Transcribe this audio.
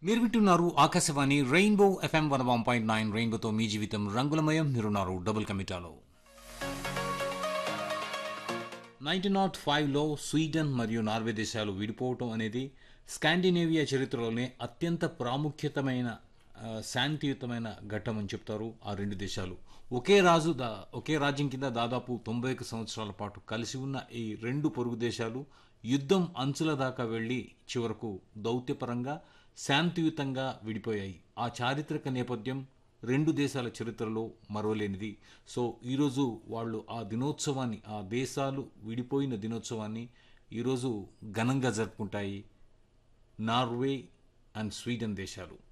మీరు వింటున్నారు Akashvani rainbow FM one one point nine రెయిన్బోతో మీ జీవితం రంగులమయం మీరున్నారు డబుల్ కమిటాలో నైన్టీన్ నాట్ ఫైవ్లో స్వీడన్ మరియు నార్వే దేశాలు విడిపోవటం అనేది స్కాండినేవియా చరిత్రలోనే అత్యంత ప్రాముఖ్యతమైన ఆ, శాంతియుతమైన ఘట్టం అని చెప్తారు ఆ రెండు దేశాలు ఒకే రాజు దా ఒకే రాజ్యం కింద దాదాపు తొంభై ఒక్క సంవత్సరాల పాటు కలిసి ఉన్న ఈ రెండు పొరుగు దేశాలు యుద్ధం అంచుల దాకా వెళ్ళి చివరకు దౌత్యపరంగా శాంతియుతంగా విడిపోయాయి ఆ చారిత్రక నేపథ్యం రెండు దేశాల చరిత్రలో మరవలేనిది సో ఈరోజు వాళ్ళు ఆ దినోత్సవాన్ని ఆ దేశాలు విడిపోయిన దినోత్సవాన్ని ఈరోజు ఘనంగా జరుపుకుంటాయి నార్వే అండ్ స్వీడన్ దేశాలు